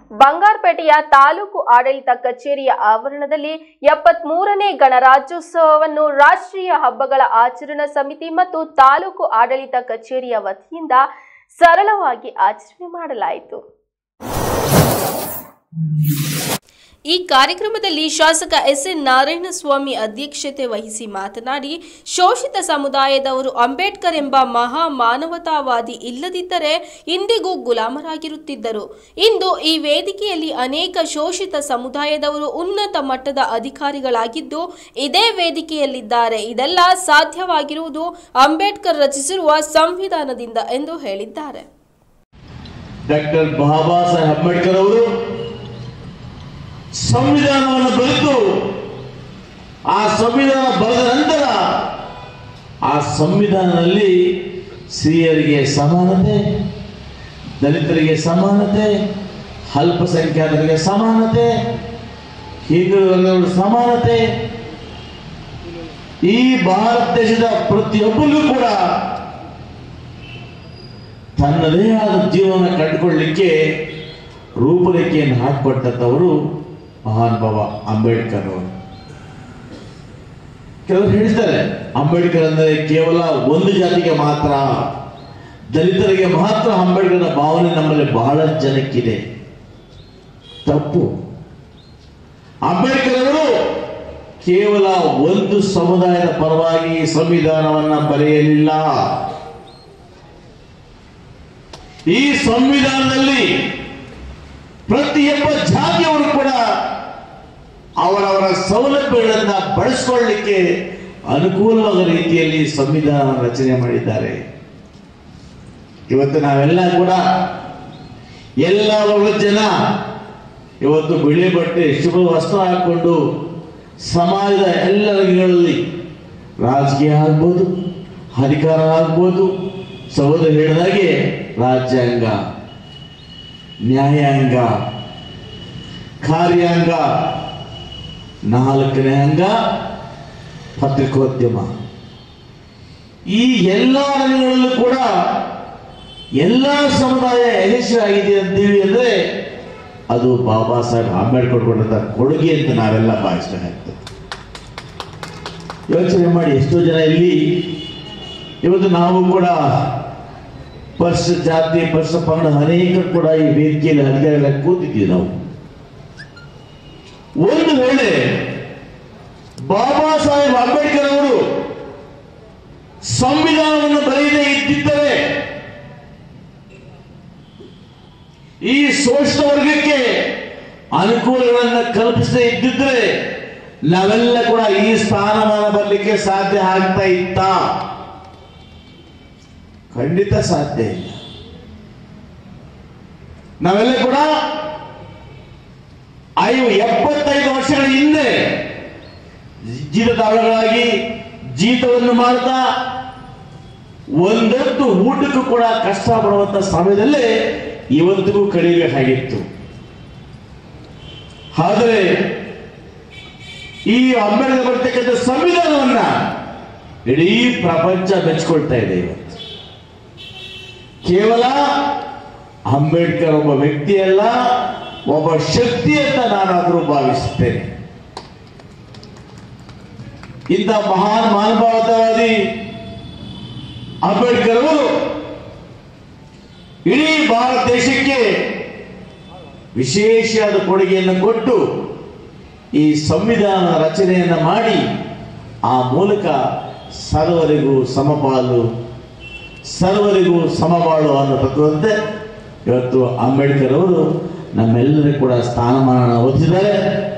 ಬಂಗಾರಪೇಟೆಯ ತಾಲೂಕು ಆಡಳಿತ ಕಚೇರಿಯ ಆವರಣದಲ್ಲಿ ಎಪ್ಪತ್ತ್ ಮೂರನೇ ಗಣರಾಜ್ಯೋತ್ಸವವನ್ನು ರಾಷ್ಟ್ರೀಯ ಹಬ್ಬಗಳ ಆಚರಣಾ ಸಮಿತಿ ಮತ್ತು ತಾಲೂಕು ಆಡಳಿತ ಕಚೇರಿಯ ವತಿಯಿಂದ ಸರಳವಾಗಿ ಆಚರಣೆ ಮಾಡಲಾಯಿತು ಈ ಕಾರ್ಯಕ್ರಮದಲ್ಲಿ ಶಾಸಕ ಎಸ್ ಎನ್ ನಾರಾಯಣಸ್ವಾಮಿ ಅಧ್ಯಕ್ಷತೆ ವಹಿಸಿ ಮಾತನಾಡಿ ಶೋಷಿತ ಸಮುದಾಯದವರು ಅಂಬೇಡ್ಕರ್ ಎಂಬ ಮಹಾ ಮಾನವತಾವಾದಿ ಇಲ್ಲದಿದ್ದರೆ ಇಂದಿಗೂ ಗುಲಾಮರಾಗಿರುತ್ತಿದ್ದರು ಇಂದು ಈ ವೇದಿಕೆಯಲ್ಲಿ ಅನೇಕ ಶೋಷಿತ ಸಮುದಾಯದವರು ಉನ್ನತ ಮಟ್ಟದ ಅಧಿಕಾರಿಗಳಾಗಿದ್ದು ಇದೇ ವೇದಿಕೆಯಲ್ಲಿದ್ದಾರೆ ಇದೆಲ್ಲ ಸಾಧ್ಯವಾಗಿರುವುದು ಅಂಬೇಡ್ಕರ್ ರಚಿಸಿರುವ ಸಂವಿಧಾನದಿಂದ ಎಂದು ಹೇಳಿದ್ದಾರೆ ಡಾಕ್ಟರ್ ಬಾಬಾ ಸಾಹೇಬ್ ಅಂಬೇಡ್ಕರ್ ಅವರು ಸಂವಿಧಾನವನ್ನು ಬರೆದು ಆ ಸಂವಿಧಾನ ಬರೆದ ನಂತರ ಆ ಸಂವಿಧಾನದಲ್ಲಿ ಸ್ತ್ರೀಯರಿಗೆ ಸಮಾನತೆ ದಲಿತರಿಗೆ ಸಮಾನತೆ ಅಲ್ಪಸಂಖ್ಯಾತರಿಗೆ ಸಮಾನತೆ ಹಿಂದೂ ವರ್ಗದವರು ಸಮಾನತೆ ಈ ಭಾರತ ದೇಶದ ಪ್ರತಿಯೊಬ್ಬರಿಗೂ ಕೂಡ ತನ್ನದೇ ಆದ ಜೀವನ ಕಂಡುಕೊಳ್ಳಲಿಕ್ಕೆ ರೂಪರೇಖೆಯನ್ನು ಹಾಕಿಕೊಟ್ಟಂಥವರು ಮಹಾನ್ ಬಾಬಾ ಅಂಬೇಡ್ಕರ್ ಅವರು ಕೆಲವರು ಹೇಳ್ತಾರೆ ಅಂಬೇಡ್ಕರ್ ಅಂದರೆ ಕೇವಲ ಒಂದು ಜಾತಿಗೆ ಮಾತ್ರ ದಲಿತರಿಗೆ ಮಾತ್ರ ಅಂಬೇಡ್ಕರ್ನ ಭಾವನೆ ನಮ್ಮಲ್ಲಿ ಬಹಳ ಜನಕ್ಕಿದೆ ತಪ್ಪು ಅಂಬೇಡ್ಕರ್ ಅವರು ಕೇವಲ ಒಂದು ಸಮುದಾಯದ ಪರವಾಗಿ ಸಂವಿಧಾನವನ್ನ ಬರೆಯಲಿಲ್ಲ ಈ ಸಂವಿಧಾನದಲ್ಲಿ ಪ್ರತಿಯೊಬ್ಬ ಜಾತಿಯವರು ಕೂಡ ಅವರವರ ಸೌಲಭ್ಯಗಳನ್ನ ಬಳಸಿಕೊಳ್ಳಲಿಕ್ಕೆ ಅನುಕೂಲವಾದ ರೀತಿಯಲ್ಲಿ ಸಂವಿಧಾನ ರಚನೆ ಮಾಡಿದ್ದಾರೆ ಇವತ್ತು ನಾವೆಲ್ಲ ಕೂಡ ಎಲ್ಲ ವರ್ಗದ ಜನ ಇವತ್ತು ಬಿಳಿ ಬಟ್ಟೆ ಶುಭ ವಸ್ತ್ರ ಹಾಕೊಂಡು ಸಮಾಜದ ಎಲ್ಲ ರಂಗಗಳಲ್ಲಿ ರಾಜಕೀಯ ಆಗ್ಬೋದು ಅಧಿಕಾರ ಆಗ್ಬೋದು ಸಹೋದರ ಹೇಳಿದಾಗೆ ರಾಜ್ಯಾಂಗ ನ್ಯಾಯಾಂಗ ಕಾರ್ಯಾಂಗ ನಾಲ್ಕನೇ ಅಂಗ ಪತ್ರಿಕೋದ್ಯಮ ಈ ಎಲ್ಲ ರಂಗಗಳಲ್ಲೂ ಕೂಡ ಎಲ್ಲ ಸಮುದಾಯ ಯಶಸ್ವಿಯಾಗಿದೆ ಅಂತೀವಿ ಅಂದ್ರೆ ಅದು ಬಾಬಾ ಸಾಹೇಬ್ ಅಂಬೇಡ್ಕರ್ ಕೊಟ್ಟಂತ ಕೊಡುಗೆ ಅಂತ ನಾವೆಲ್ಲ ಭಾವಿಸಬೇಕಾಗ್ತದೆ ಯೋಚನೆ ಮಾಡಿ ಎಷ್ಟೋ ಜನ ಇಲ್ಲಿ ಇವತ್ತು ನಾವು ಕೂಡ ಪರ್ಸ ಜಾತಿ ಪರ್ಸ ಪಂಗಡ ಅನೇಕ ಕೂಡ ಈ ವೇದಿಕೆಯಲ್ಲಿ ಅಧಿಕಾರಿಗಳ ಕೂತಿದ್ದೀವಿ ನಾವು ಒಂದು ವೇಳೆ ಬಾಬಾ ಸಾಹೇಬ್ ಅಂಬೇಡ್ಕರ್ ಅವರು ಸಂವಿಧಾನವನ್ನು ಬರೆಯದೇ ಇದ್ದಿದ್ದರೆ ಈ ಶೋಷಿತ ವರ್ಗಕ್ಕೆ ಅನುಕೂಲಗಳನ್ನು ಕಲ್ಪಿಸದೇ ಇದ್ದಿದ್ರೆ ನಾವೆಲ್ಲ ಕೂಡ ಈ ಸ್ಥಾನಮಾನ ಬರಲಿಕ್ಕೆ ಸಾಧ್ಯ ಆಗ್ತಾ ಇತ್ತ ಖಂಡಿತ ಸಾಧ್ಯ ಇಲ್ಲ ನಾವೆಲ್ಲ ಕೂಡ ಐವ ಎಪ್ಪತ್ತೈದು ವರ್ಷಗಳ ಹಿಂದೆ ಜೀತದಾಳುಗಳಾಗಿ ಜೀತವನ್ನು ಮಾಡ್ತಾ ಒಂದೊಂದು ಊಟಕ್ಕೂ ಕೂಡ ಕಷ್ಟ ಪಡುವಂತ ಸಮಯದಲ್ಲೇ ಇವತ್ತಿಗೂ ಕಡಿಬೇಕಾಗಿತ್ತು ಆದರೆ ಈ ಅಂಬೇಡ್ಕರ್ ಬರ್ತಕ್ಕಂಥ ಸಂವಿಧಾನವನ್ನ ಇಡೀ ಪ್ರಪಂಚ ಮೆಚ್ಕೊಳ್ತಾ ಇದೆ ಇವತ್ತು ಕೇವಲ ಅಂಬೇಡ್ಕರ್ ಒಬ್ಬ ವ್ಯಕ್ತಿಯಲ್ಲ ಒಬ್ಬ ಶಕ್ತಿ ಅಂತ ನಾನಾದರೂ ಭಾವಿಸುತ್ತೇನೆ ಇಂಥ ಮಹಾನ್ ಮಾನವತಾವಾದಿ ಅಂಬೇಡ್ಕರ್ ಅವರು ಇಡೀ ಭಾರತ ದೇಶಕ್ಕೆ ವಿಶೇಷವಾದ ಕೊಡುಗೆಯನ್ನು ಕೊಟ್ಟು ಈ ಸಂವಿಧಾನ ರಚನೆಯನ್ನು ಮಾಡಿ ಆ ಮೂಲಕ ಸರ್ವರಿಗೂ ಸಮಪಾಲು ಸರ್ವರಿಗೂ ಸಮಬಾಳು ಅನ್ನೋ ತತ್ವದಂತೆ ಇವತ್ತು ಅಂಬೇಡ್ಕರ್ ಅವರು ನಮ್ಮೆಲ್ಲರಿಗೂ ಕೂಡ ಸ್ಥಾನಮಾನ ಒತ್ತಿದ್ದಾರೆ